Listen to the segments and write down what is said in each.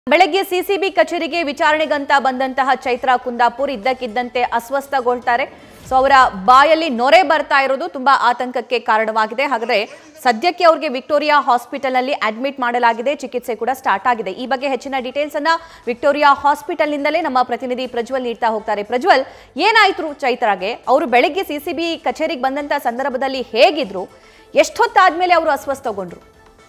ಬೆಳಗ್ಗೆ ಸಿಸಿಬಿ ಕಚೇರಿಗೆ ವಿಚಾರಣೆಗಂತ ಬಂದಂತಹ ಚೈತ್ರ ಕುಂದಾಪುರ್ ಇದ್ದಕ್ಕಿದ್ದಂತೆ ಅಸ್ವಸ್ಥಗೊಳ್ತಾರೆ ಸೊ ಅವರ ಬಾಯಲ್ಲಿ ನೊರೆ ಬರ್ತಾ ಇರೋದು ತುಂಬಾ ಆತಂಕಕ್ಕೆ ಕಾರಣವಾಗಿದೆ ಹಾಗಾದ್ರೆ ಸದ್ಯಕ್ಕೆ ಅವ್ರಿಗೆ ವಿಕ್ಟೋರಿಯಾ ಹಾಸ್ಪಿಟಲ್ನಲ್ಲಿ ಅಡ್ಮಿಟ್ ಮಾಡಲಾಗಿದೆ ಚಿಕಿತ್ಸೆ ಕೂಡ ಸ್ಟಾರ್ಟ್ ಆಗಿದೆ ಈ ಬಗ್ಗೆ ಹೆಚ್ಚಿನ ಡೀಟೇಲ್ಸ್ ಅನ್ನ ವಿಕ್ಟೋರಿಯಾ ಹಾಸ್ಪಿಟಲ್ನಿಂದಲೇ ನಮ್ಮ ಪ್ರತಿನಿಧಿ ಪ್ರಜ್ವಲ್ ನೀಡ್ತಾ ಹೋಗ್ತಾರೆ ಪ್ರಜ್ವಲ್ ಏನಾಯ್ತು ಚೈತ್ರಾಗೆ ಅವರು ಬೆಳಗ್ಗೆ ಸಿಸಿಬಿ ಕಚೇರಿಗೆ ಬಂದಂತ ಸಂದರ್ಭದಲ್ಲಿ ಹೇಗಿದ್ರು ಎಷ್ಟೊತ್ತಾದ್ಮೇಲೆ ಅವರು ಅಸ್ವಸ್ಥಗೊಂಡ್ರು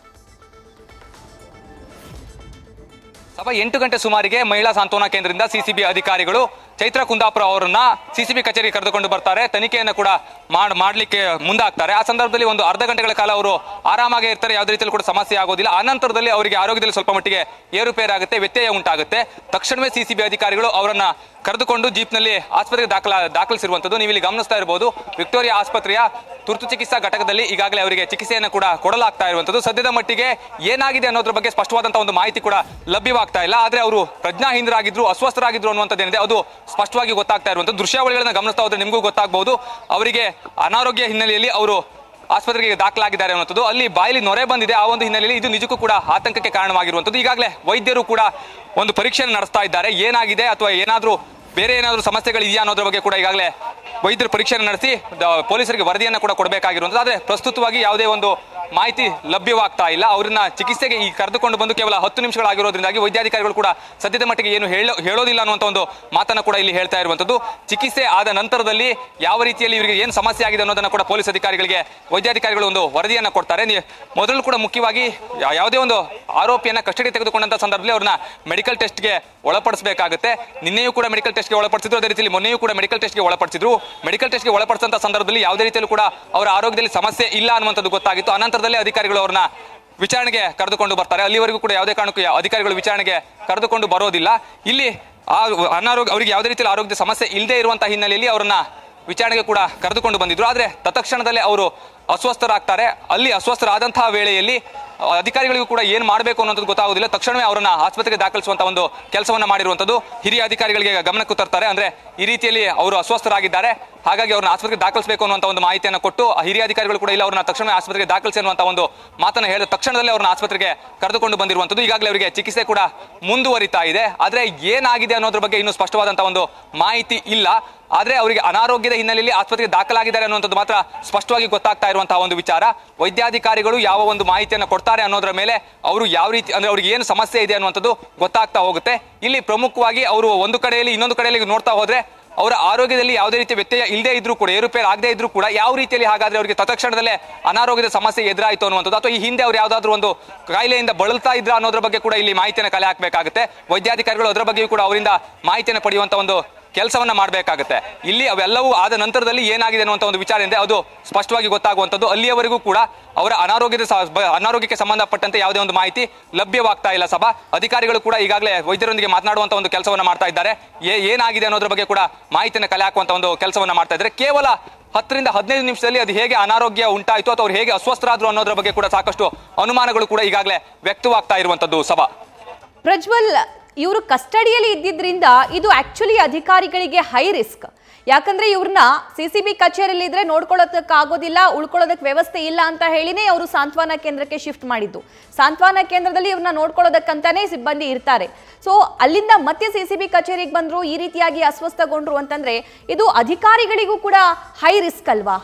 ಸಭಾ ಎಂಟು ಗಂಟೆ ಸುಮಾರಿಗೆ ಮಹಿಳಾ ಸಾಂತ್ವನ ಕೇಂದ್ರದಿಂದ ಸಿಸಿಬಿ ಅಧಿಕಾರಿಗಳು ಚೈತ್ರ ಕುಂದಾಪುರ ಅವರನ್ನ ಸಿಸಿಬಿ ಕಚೇರಿಗೆ ಕರೆದುಕೊಂಡು ಬರ್ತಾರೆ ತನಿಖೆಯನ್ನು ಕೂಡ ಮಾಡ್ ಮಾಡ್ಲಿಕ್ಕೆ ಮುಂದಾಗ್ತಾರೆ ಆ ಸಂದರ್ಭದಲ್ಲಿ ಒಂದು ಅರ್ಧ ಗಂಟೆಗಳ ಕಾಲ ಅವರು ಆರಾಮಾಗಿ ಇರ್ತಾರೆ ಯಾವುದೇ ರೀತಿಯಲ್ಲಿ ಕೂಡ ಸಮಸ್ಯೆ ಆಗೋದಿಲ್ಲ ಆ ನಂತರದಲ್ಲಿ ಅವರಿಗೆ ಆರೋಗ್ಯದಲ್ಲಿ ಸ್ವಲ್ಪ ಮಟ್ಟಿಗೆ ಏರುಪೇರಾಗುತ್ತೆ ವ್ಯತ್ಯಯ ಉಂಟಾಗುತ್ತೆ ತಕ್ಷಣವೇ ಸಿಸಿಬಿ ಅಧಿಕಾರಿಗಳು ಅವರನ್ನ ಕರೆದುಕೊಂಡು ಜೀಪ್ನಲ್ಲಿ ಆಸ್ಪತ್ರೆಗೆ ದಾಖಲ ದಾಖಲಿಸಿರುವಂತದ್ದು ನೀವು ಇಲ್ಲಿ ಗಮನಿಸ್ತಾ ಇರಬಹುದು ವಿಕ್ಟೋರಿಯಾ ಆಸ್ಪತ್ರೆಯ ತುರ್ತು ಚಿಕಿತ್ಸಾ ಘಟಕದಲ್ಲಿ ಈಗಾಗಲೇ ಅವರಿಗೆ ಚಿಕಿತ್ಸೆಯನ್ನು ಕೂಡ ಕೊಡಲಾಗ್ತಾ ಇರುವಂತದ್ದು ಸದ್ಯದ ಮಟ್ಟಿಗೆ ಏನಾಗಿದೆ ಅನ್ನೋದ್ರ ಬಗ್ಗೆ ಸ್ಪಷ್ಟವಾದಂತಹ ಒಂದು ಮಾಹಿತಿ ಕೂಡ ಲಭ್ಯವಾಗ್ತಾ ಇಲ್ಲ ಆದ್ರೆ ಅವರು ಪ್ರಜ್ಞಾಹೀನರಾಗಿದ್ರು ಅಸ್ವಸ್ಥರಾಗಿದ್ರು ಅನ್ನುವಂಥದ್ದೇನಿದೆ ಅದು ಸ್ಪಷ್ಟವಾಗಿ ಗೊತ್ತಾಗ್ತಾ ಇರುವಂತದ್ದು ದೃಶ್ಯಾವಳಿಗಳನ್ನ ಗಮನಿಸ್ತಾ ಹೋದ್ರೆ ನಿಮಗೂ ಗೊತ್ತಾಗಬಹುದು ಅವರಿಗೆ ಅನಾರೋಗ್ಯ ಹಿನ್ನೆಲೆಯಲ್ಲಿ ಅವರು ಆಸ್ಪತ್ರೆಗೆ ದಾಖಲಾಗಿದ್ದಾರೆ ಅನ್ನುವಂಥದ್ದು ಅಲ್ಲಿ ಬಾಯಲ್ಲಿ ನೊರೆ ಬಂದಿದೆ ಆ ಒಂದು ಹಿನ್ನೆಲೆಯಲ್ಲಿ ಇದು ನಿಜಕ್ಕೂ ಕೂಡ ಆತಂಕಕ್ಕೆ ಕಾರಣವಾಗಿರುವಂಥದ್ದು ಈಗಾಗಲೇ ವೈದ್ಯರು ಕೂಡ ಒಂದು ಪರೀಕ್ಷೆಯನ್ನು ನಡೆಸ್ತಾ ಇದ್ದಾರೆ ಏನಾಗಿದೆ ಅಥವಾ ಏನಾದರೂ ಬೇರೆ ಏನಾದರೂ ಸಮಸ್ಯೆಗಳು ಇದೆಯಾ ಅನ್ನೋದ್ರ ಬಗ್ಗೆ ಕೂಡ ಈಗಾಗಲೇ ವೈದ್ಯರು ಪರೀಕ್ಷೆಯನ್ನು ನಡೆಸಿ ದ- ಪೊಲೀಸರಿಗೆ ವರದಿಯನ್ನು ಕೂಡ ಕೊಡಬೇಕಾಗಿರುವಂಥದ್ದು ಆದರೆ ಪ್ರಸ್ತುತವಾಗಿ ಯಾವುದೇ ಒಂದು ಮಾಹಿತಿ ಲಭ್ಯವಾಗ್ತಾ ಇಲ್ಲ ಅವರನ್ನ ಚಿಕಿತ್ಸೆಗೆ ಈ ಕರೆದುಕೊಂಡು ಬಂದು ಕೇವಲ ಹತ್ತು ನಿಮಿಷಗಳಾಗಿರೋದ್ರಿಂದಾಗಿ ವೈದ್ಯಾಧಿಕಾರಿಗಳು ಕೂಡ ಸದ್ಯದ ಮಟ್ಟಿಗೆ ಏನು ಹೇಳೋ ಹೇಳೋದಿಲ್ಲ ಅನ್ನುವಂಥ ಒಂದು ಮಾತನ್ನು ಕೂಡ ಇಲ್ಲಿ ಹೇಳ್ತಾ ಇರುವಂಥದ್ದು ಚಿಕಿತ್ಸೆ ಆದ ನಂತರದಲ್ಲಿ ಯಾವ ರೀತಿಯಲ್ಲಿ ಇವರಿಗೆ ಏನು ಸಮಸ್ಯೆ ಆಗಿದೆ ಅನ್ನೋದನ್ನ ಕೂಡ ಪೊಲೀಸ್ ಅಧಿಕಾರಿಗಳಿಗೆ ವೈದ್ಯಾಧಿಕಾರಿಗಳು ಒಂದು ವರದಿಯನ್ನು ಕೊಡ್ತಾರೆ ನೀವು ಮೊದಲು ಕೂಡ ಮುಖ್ಯವಾಗಿ ಯಾ- ಯಾವುದೇ ಒಂದು ಆರೋಪಿಯನ್ನ ಕಸ್ಟಡಿ ತೆಗೆದುಕೊಂಡಂತ ಸಂದರ್ಭದಲ್ಲಿ ಅವ್ರನ್ನ ಮೆಡಿಕಲ್ ಟೆಸ್ಟ್ಗೆ ಒಳಪಡಿಸಬೇಕಾಗುತ್ತೆ ನಿನ್ನೆಯೂ ಕೂಡ ಮೆಡಿಕಲ್ ಟೆಸ್ಟ್ಗೆ ಒಳಪಡಿಸಿದ್ರು ಅದೇ ರೀತಿಯಲ್ಲಿ ಮೊನ್ನೆಯೂ ಕೂಡ ಮೆಡಿಕಲ್ ಟೆಸ್ಟ್ಗೆ ಒಳಪಡಿಸಿದ್ರು ಮೆಡಿಕಲ್ ಟೆಸ್ಟ್ಗೆ ಒಳಪಡಿಸಿದಂತ ಸಂದರ್ಭದಲ್ಲಿ ಯಾವುದೇ ರೀತಿಯಲ್ಲೂ ಕೂಡ ಅವರ ಆರೋಗ್ಯದಲ್ಲಿ ಸಮಸ್ಯೆ ಇಲ್ಲ ಅನ್ನುವಂಥದ್ದು ಗೊತ್ತಾಗಿತ್ತು ಅನಂತರದಲ್ಲಿ ಅಧಿಕಾರಿಗಳು ಅವ್ರನ್ನ ವಿಚಾರಣೆಗೆ ಕರೆದುಕೊಂಡು ಬರ್ತಾರೆ ಅಲ್ಲಿವರೆಗೂ ಕೂಡ ಯಾವುದೇ ಕಾರಣಕ್ಕೂ ಯಾ- ಅಧಿಕಾರಿಗಳು ವಿಚಾರಣೆಗೆ ಕರೆದುಕೊಂಡು ಬರೋದಿಲ್ಲ ಇಲ್ಲಿ ಆ ಅನಾರೋಗ್ಯ ಅವರಿಗೆ ಯಾವುದೇ ರೀತಿಯಲ್ಲಿ ಆರೋಗ್ಯ ಸಮಸ್ಯೆ ಇಲ್ಲದೆ ಇರುವಂತಹ ಹಿನ್ನೆಲೆಯಲ್ಲಿ ಅವರನ್ನ ವಿಚಾರಣೆಗೆ ಕೂಡ ಕರೆದುಕೊಂಡು ಬಂದಿದ್ರು ಆದರೆ ತತ್ಕ್ಷಣದಲ್ಲೇ ಅವರು ಅಸ್ವಸ್ಥರಾಗ್ತಾರೆ ಅಲ್ಲಿ ಅಸ್ವಸ್ಥರಾದಂತಹ ವೇಳೆಯಲ್ಲಿ ಆ, ಅಧಿಕಾರಿಗಳಿಗೂ ಕೂಡ ಏನು ಮಾಡಬೇಕು ಅನ್ನೋದು ಗೊತ್ತಾಗೋದಿಲ್ಲ ತಕ್ಷಣವೇ ಅವರನ್ನ ಆಸ್ಪತ್ರೆಗೆ ದಾಖಲಿಸುವಂತ ಒಂದು ಕೆಲಸವನ್ನ ಮಾಡಿರುವಂತದ್ದು ಹಿರಿಯ ಅಧಿಕಾರಿಗಳಿಗೆ ಗಮನಕ್ಕೂ ತರ್ತಾರೆ ಅಂದ್ರೆ ಈ ರೀತಿಯಲ್ಲಿ ಅವರು ಅಸ್ವಸ್ಥರಾಗಿದ್ದಾರೆ ಹಾಗಾಗಿ ಅವ್ರನ್ನ ಆಸ್ಪತ್ರೆಗೆ ದಾಖಲಿಸಬೇಕು ಅನ್ನುವಂತ ಒಂದು ಮಾಹಿತಿಯನ್ನು ಕೊಟ್ಟು ಆ ಹಿರಿಯ ಅಧಿಕಾರಿಗಳು ಕೂಡ ಇಲ್ಲ ಅವ್ರನ್ನ ತಕ್ಷಣ ಆಸ್ಪತ್ರೆಗೆ ದಾಖಲಿಸಿ ಅನ್ನುವಂತ ಒಂದು ಮಾತನ್ನ ಹೇಳಿದ ತಕ್ಷಣದಲ್ಲೇ ಅವ್ರನ್ನ ಆಸ್ಪತ್ರೆಗೆ ಕರೆದುಕೊಂಡು ಬಂದಿರುವಂತದ್ದು ಈಗಾಗಲೇ ಅವರಿಗೆ ಚಿಕಿತ್ಸೆ ಕೂಡ ಮುಂದುವರಿತಾ ಇದೆ ಆದ್ರೆ ಏನಾಗಿದೆ ಅನ್ನೋದ್ರ ಬಗ್ಗೆ ಇನ್ನೂ ಸ್ಪಷ್ಟವಾದಂತಹ ಒಂದು ಮಾಹಿತಿ ಇಲ್ಲ ಆದ್ರೆ ಅವರಿಗೆ ಅನಾರೋಗ್ಯದ ಹಿನ್ನೆಲೆಯಲ್ಲಿ ಆಸ್ಪತ್ರೆಗೆ ದಾಖಲಾಗಿದ್ದಾರೆ ಅನ್ನುವಂಥದ್ದು ಮಾತ್ರ ಸ್ಪಷ್ಟವಾಗಿ ಗೊತ್ತಾಗ್ತಾ ಇರುವಂತಹ ಒಂದು ವಿಚಾರ ವೈದ್ಯಾಧಿಕಾರಿಗಳು ಯಾವ ಒಂದು ಮಾಹಿತಿಯನ್ನು ಕೊಡ್ತಾರೆ ಅನ್ನೋದ್ರ ಮೇಲೆ ಅವರು ಯಾವ ರೀತಿ ಅಂದ್ರೆ ಅವ್ರಿಗೆ ಏನು ಸಮಸ್ಯೆ ಇದೆ ಅನ್ನುವಂಥದ್ದು ಗೊತ್ತಾಗ್ತಾ ಹೋಗುತ್ತೆ ಇಲ್ಲಿ ಪ್ರಮುಖವಾಗಿ ಅವರು ಒಂದು ಕಡೆಯಲ್ಲಿ ಇನ್ನೊಂದು ಕಡೆಯಲ್ಲಿ ನೋಡ್ತಾ ಹೋದ್ರೆ ಅವರ ಆರೋಗ್ಯದಲ್ಲಿ ಯಾವುದೇ ರೀತಿಯ ವ್ಯತ್ಯಯ ಇಲ್ಲದೆ ಇದ್ರೂ ಕೂಡ ಏರುಪೇರು ಆಗದೆ ಇದ್ರೂ ಕೂಡ ಯಾವ ರೀತಿಯಲ್ಲಿ ಹಾಗಾದ್ರೆ ಅವರಿಗೆ ತತ್ಕ್ಷಣದಲ್ಲೇ ಅನಾರೋಗ್ಯದ ಸಮಸ್ಯೆ ಎದುರಾಯಿತು ಅನ್ನುವಂಥದ್ದು ಅಥವಾ ಈ ಹಿಂದೆ ಅವ್ರು ಯಾವುದಾದ್ರೂ ಒಂದು ಕಾಯಿಲೆಯಿಂದ ಬಳಲ್ತಾ ಇದ್ರ ಅನ್ನೋದ್ರ ಬಗ್ಗೆ ಕೂಡ ಇಲ್ಲಿ ಮಾಹಿತಿಯನ್ನು ಕಲೆ ಹಾಕಬೇಕಾಗುತ್ತೆ ವೈದ್ಯಾಧಿಕಾರಿಗಳು ಅದರ ಬಗ್ಗೆಯೂ ಕೂಡ ಅವರಿಂದ ಮಾಹಿತಿಯನ್ನು ಪಡೆಯುವಂತ ಒಂದು ಕೆಲಸವನ್ನ ಮಾಡಬೇಕಾಗುತ್ತೆ ಇಲ್ಲಿ ಅವೆಲ್ಲವೂ ಆದ ನಂತರದಲ್ಲಿ ಏನಾಗಿದೆ ಅನ್ನುವಂಥ ಒಂದು ವಿಚಾರ ಇದೆ ಅದು ಸ್ಪಷ್ಟವಾಗಿ ಗೊತ್ತಾಗುವಂಥದ್ದು ಅಲ್ಲಿಯವರೆಗೂ ಕೂಡ ಅವರ ಅನಾರೋಗ್ಯದ ಸ- ಬ- ಅನಾರೋಗ್ಯಕ್ಕೆ ಸಂಬಂಧಪಟ್ಟಂತೆ ಯಾವುದೇ ಒಂದು ಮಾಹಿತಿ ಲಭ್ಯವಾಗ್ತಾ ಇಲ್ಲ ಸಭಾ ಅಧಿಕಾರಿಗಳು ಕೂಡ ಈಗಾಗಲೇ ವೈದ್ಯರೊಂದಿಗೆ ಮಾತನಾಡುವಂತ ಒಂದು ಕೆಲಸವನ್ನ ಮಾಡ್ತಾ ಇದ್ದಾರೆ ಏ- ಏನಾಗಿದೆ ಅನ್ನೋದ್ರ ಬಗ್ಗೆ ಕೂಡ ಮಾಹಿತಿಯನ್ನು ಕಲೆ ಹಾಕುವಂತ ಒಂದು ಕೆಲಸವನ್ನ ಮಾಡ್ತಾ ಇದ್ದಾರೆ ಕೇವಲ ಹತ್ತರಿಂದ ಹದಿನೈದು ನಿಮಿಷದಲ್ಲಿ ಅದು ಹೇಗೆ ಅನಾರೋಗ್ಯ ಉಂಟಾಯಿತು ಅಥವಾ ಅವ್ರು ಹೇಗೆ ಅಸ್ವಸ್ಥರಾದ್ರು ಅನ್ನೋದ್ರ ಬಗ್ಗೆ ಕೂಡ ಸಾಕಷ್ಟು ಅನುಮಾನಗಳು ಕೂಡ ಈಗಾಗಲೇ ವ್ಯಕ್ತವಾಗ್ತಾ ಇರುವಂತದ್ದು ಸಭಾ ಪ್ರಜ್ವಲ್ ಇವರು ಕಸ್ಟಡಿಯಲ್ಲಿ ಇದ್ದಿದ್ರಿಂದ ಇದು ಆಕ್ಚುಲಿ ಅಧಿಕಾರಿಗಳಿಗೆ ಹೈ ರಿಸ್ಕ್ ಯಾಕಂದ್ರೆ ಇವ್ರನ್ನ ಸಿ ಸಿ ಬಿ ಕಚೇರಿಯಲ್ಲಿ ಇದ್ರೆ ನೋಡ್ಕೊಳ್ಳೋದಕ್ಕೆ ಆಗೋದಿಲ್ಲ ಉಳ್ಕೊಳ್ಳೋದಕ್ಕೆ ವ್ಯವಸ್ಥೆ ಇಲ್ಲ ಅಂತ ಹೇಳಿನೇ ಅವರು ಸಾಂತ್ವನ ಕೇಂದ್ರಕ್ಕೆ ಶಿಫ್ಟ್ ಮಾಡಿದ್ದು ಸಾಂತ್ವನ ಕೇಂದ್ರದಲ್ಲಿ ಇವ್ರನ್ನ ನೋಡ್ಕೊಳ್ಳೋದಕ್ಕಂತಾನೆ ಸಿಬ್ಬಂದಿ ಇರ್ತಾರೆ ಸೊ ಅಲ್ಲಿಂದ ಮತ್ತೆ ಸಿ ಸಿ ಬಿ ಕಚೇರಿಗೆ ಬಂದ್ರು ಈ ರೀತಿಯಾಗಿ ಅಸ್ವಸ್ಥಗೊಂಡ್ರು ಅಂತಂದ್ರೆ ಇದು ಅಧಿಕಾರಿಗಳಿಗೂ ಕೂಡ ಹೈ ರಿಸ್ಕ್ ಅಲ್ವಾ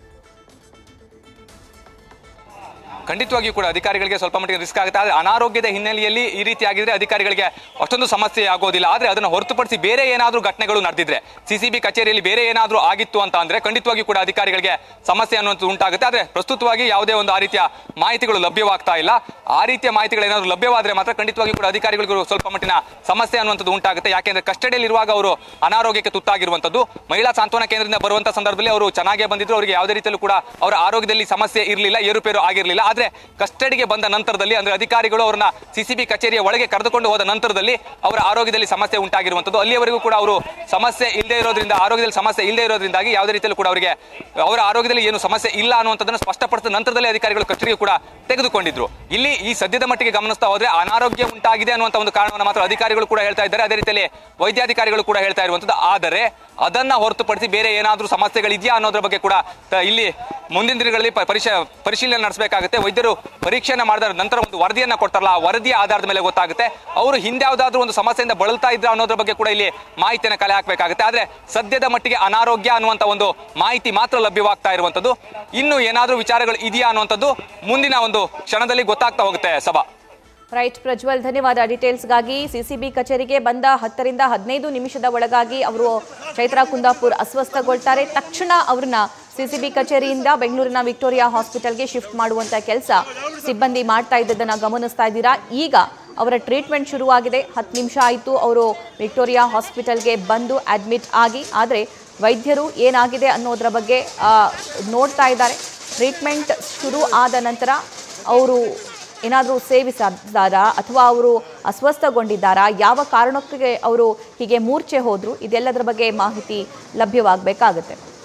ಖಂಡಿತವಾಗಿಯೂ ಕೂಡ ಅಧಿಕಾರಿಗಳಿಗೆ ಸ್ವಲ್ಪ ಮಟ್ಟಿಗೆ ರಿಸ್ಕ್ ಆಗುತ್ತೆ ಆದರೆ ಅನಾರೋಗ್ಯದ ಹಿನ್ನೆಲೆಯಲ್ಲಿ ಈ ರೀತಿ ಆಗಿದ್ರೆ ಅಧಿಕಾರಿಗಳಿಗೆ ಅಷ್ಟೊಂದು ಸಮಸ್ಯೆ ಆಗೋದಿಲ್ಲ ಆದರೆ ಅದನ್ನು ಹೊರತುಪಡಿಸಿ ಬೇರೆ ಏನಾದರೂ ಘಟನೆಗಳು ನಡೆದಿದ್ರೆ ಸಿಸಿಬಿ ಕಚೇರಿಯಲ್ಲಿ ಬೇರೆ ಏನಾದರೂ ಆಗಿತ್ತು ಅಂತ ಅಂದ್ರೆ ಖಂಡಿತವಾಗಿಯೂ ಕೂಡ ಅಧಿಕಾರಿಗಳಿಗೆ ಸಮಸ್ಯೆ ಅನ್ನುವಂಥದ್ದು ಉಂಟಾಗುತ್ತೆ ಆದರೆ ಪ್ರಸ್ತುತವಾಗಿ ಯಾವುದೇ ಒಂದು ಆ ರೀತಿಯ ಮಾಹಿತಿಗಳು ಲಭ್ಯವಾಗ್ತಾ ಇಲ್ಲ ಆ ರೀತಿಯ ಮಾಹಿತಿಗಳು ಏನಾದರೂ ಲಭ್ಯವಾದ್ರೆ ಮಾತ್ರ ಖಂಡಿತವಾಗಿಯೂ ಕೂಡ ಅಧಿಕಾರಿಗಳಿಗೂ ಸ್ವಲ್ಪ ಮಟ್ಟಿನ ಸಮಸ್ಯೆ ಅನ್ನುವಂಥದ್ದು ಉಂಟಾಗುತ್ತೆ ಯಾಕೆಂದ್ರೆ ಕಸ್ಟಡಿಯಲ್ಲಿ ಇರುವಾಗ ಅವರು ಅನಾರೋಗ್ಯಕ್ಕೆ ತುತ್ತಾಗಿರುವಂಥದ್ದು ಮಹಿಳಾ ಸಾಂತ್ವನ ಕೇಂದ್ರದಿಂದ ಬರುವಂತ ಸಂದರ್ಭದಲ್ಲಿ ಅವರು ಚೆನ್ನಾಗೇ ಬಂದಿದ್ರು ಅವರಿಗೆ ಯಾವುದೇ ರೀತಿಯಲ್ಲೂ ಕೂಡ ಅವರ ಆರೋಗ್ಯದಲ್ಲಿ ಸಮಸ್ಯೆ ಇರಲಿಲ್ಲ ಏರುಪೇರು ಆಗಿರಲಿಲ್ಲ ಆದ್ರೆ ಕಸ್ಟಡಿಗೆ ಬಂದ ನಂತರದಲ್ಲಿ ಅಂದ್ರೆ ಅಧಿಕಾರಿಗಳು ಅವರನ್ನ ಸಿಸಿಬಿ ಕಚೇರಿಯ ಒಳಗೆ ಕರೆದುಕೊಂಡು ಹೋದ ನಂತರದಲ್ಲಿ ಅವರ ಆರೋಗ್ಯದಲ್ಲಿ ಸಮಸ್ಯೆ ಉಂಟಾಗಿರುವಂಥದ್ದು ಅಲ್ಲಿಯವರೆಗೂ ಕೂಡ ಅವರು ಸಮಸ್ಯೆ ಇಲ್ಲದೆ ಇರೋದ್ರಿಂದ ಆರೋಗ್ಯದಲ್ಲಿ ಸಮಸ್ಯೆ ಇಲ್ಲದೆ ಇರೋದ್ರಿಂದಾಗಿ ಯಾವುದೇ ರೀತಿಯಲ್ಲೂ ಕೂಡ ಅವರಿಗೆ ಅವರ ಆರೋಗ್ಯದಲ್ಲಿ ಏನು ಸಮಸ್ಯೆ ಇಲ್ಲ ಅನ್ನುವಂಥದ್ದನ್ನು ಸ್ಪಷ್ಟಪಡಿಸಿದ ನಂತರದಲ್ಲಿ ಅಧಿಕಾರಿಗಳು ಕಚೇರಿಗೆ ಕೂಡ ತೆಗೆದುಕೊಂಡಿದ್ರು ಇಲ್ಲಿ ಈ ಸದ್ಯದ ಮಟ್ಟಿಗೆ ಗಮನಿಸ್ತಾ ಹೋದ್ರೆ ಅನಾರೋಗ್ಯ ಉಂಟಾಗಿದೆ ಅನ್ನುವಂಥ ಒಂದು ಕಾರಣವನ್ನು ಮಾತ್ರ ಅಧಿಕಾರಿಗಳು ಕೂಡ ಹೇಳ್ತಾ ಇದ್ದಾರೆ ಅದೇ ರೀತಿಯಲ್ಲಿ ವೈದ್ಯಾಧಿಕಾರಿಗಳು ಕೂಡ ಹೇಳ್ತಾ ಇರುವಂಥದ್ದು ಆದರೆ ಅದನ್ನ ಹೊರತುಪಡಿಸಿ ಬೇರೆ ಏನಾದರೂ ಸಮಸ್ಯೆಗಳಿದೆಯಾ ಅನ್ನೋದ್ರ ಬಗ್ಗೆ ಕೂಡ ತ- ಇಲ್ಲಿ ಮುಂದಿನ ದಿನಗಳಲ್ಲಿ ಪ- ಪರಿಶ ಪರಿಶೀಲನೆ ನಡೆಸಬೇಕಾಗುತ್ತೆ ವೈದ್ಯರು ಪರೀಕ್ಷೆಯನ್ನ ಮಾಡಿದ ನಂತರ ಒಂದು ವರದಿಯನ್ನ ಕೊಡ್ತಾರಲ್ಲ ಆ ವರದಿಯ ಆಧಾರದ ಮೇಲೆ ಗೊತ್ತಾಗುತ್ತೆ ಅವರು ಹಿಂದೆ ಯಾವ್ದಾದ್ರು ಒಂದು ಸಮಸ್ಯೆಯಿಂದ ಬಳಲ್ತಾ ಇದ್ರ ಅನ್ನೋದ್ರ ಬಗ್ಗೆ ಕೂಡ ಇಲ್ಲಿ ಮಾಹಿತಿಯನ್ನು ಕಲೆ ಹಾಕಬೇಕಾಗುತ್ತೆ ಆದ್ರೆ ಸದ್ಯದ ಮಟ್ಟಿಗೆ ಅನಾರೋಗ್ಯ ಅನ್ನುವಂತ ಒಂದು ಮಾಹಿತಿ ಮಾತ್ರ ಲಭ್ಯವಾಗ್ತಾ ಇರುವಂತದ್ದು ಇನ್ನು ಏನಾದ್ರೂ ವಿಚಾರಗಳು ಇದೆಯಾ ಅನ್ನುವಂಥದ್ದು ಮುಂದಿನ ಒಂದು ಕ್ಷಣದಲ್ಲಿ ಗೊತ್ತಾಗ್ತಾ ಹೋಗುತ್ತೆ ಸಭಾ ರೈಟ್ ಪ್ರಜ್ವಲ್ ಧನ್ಯವಾದ ಡೀಟೇಲ್ಸ್ಗಾಗಿ ಸಿಸಿಬಿ ಕಚೇರಿಗೆ ಬಂದ ಹತ್ತರಿಂದ ಹದಿನೈದು ನಿಮಿಷದ ಒಳಗಾಗಿ ಅವರು ಚೈತ್ರಾ ಕುಂದಾಪುರ್ ಅಸ್ವಸ್ಥಗೊಳ್ತಾರೆ ತಕ್ಷಣ ಅವ್ರನ್ನ ಸಿಸಿಬಿ ಕಚೇರಿಯಿಂದ ಬೆಂಗಳೂರಿನ ವಿಕ್ಟೋರಿಯಾ ಹಾಸ್ಪಿಟಲ್ಗೆ ಶಿಫ್ಟ್ ಮಾಡುವಂತ ಕೆಲಸ ಸಿಬ್ಬಂದಿ ಮಾಡ್ತಾ ಇದ್ದದನ್ನ ಗಮನಿಸ್ತಾ ಇದ್ದೀರಾ ಈಗ ಅವರ ಟ್ರೀಟ್ಮೆಂಟ್ ಶುರುವಾಗಿದೆ ಹತ್ತು ನಿಮಿಷ ಆಯಿತು ಅವರು ವಿಕ್ಟೋರಿಯಾ ಹಾಸ್ಪಿಟಲ್ಗೆ ಬಂದು ಅಡ್ಮಿಟ್ ಆಗಿ ಆದರೆ ವೈದ್ಯರು ಏನಾಗಿದೆ ಅನ್ನೋದ್ರ ಬಗ್ಗೆ ಆ, ನೋಡ್ತಾ ಇದ್ದಾರೆ ಟ್ರೀಟ್ಮೆಂಟ್ ಶುರು ಆದ ನಂತರ ಅವರು ಏನಾದರೂ ಸೇವಿಸಿದ್ದಾರಾ ಅಥವಾ ಅವರು ಅಸ್ವಸ್ಥಗೊಂಡಿದ್ದಾರಾ ಯಾವ ಕಾರಣಕ್ಕೆ ಅವರು ಹೀಗೆ ಮೂರ್ಛೆ ಹೋದ್ರು ಇದೆಲ್ಲದರ ಬಗ್ಗೆ ಮಾಹಿತಿ ಲಭ್ಯವಾಗಬೇಕಾಗುತ್ತೆ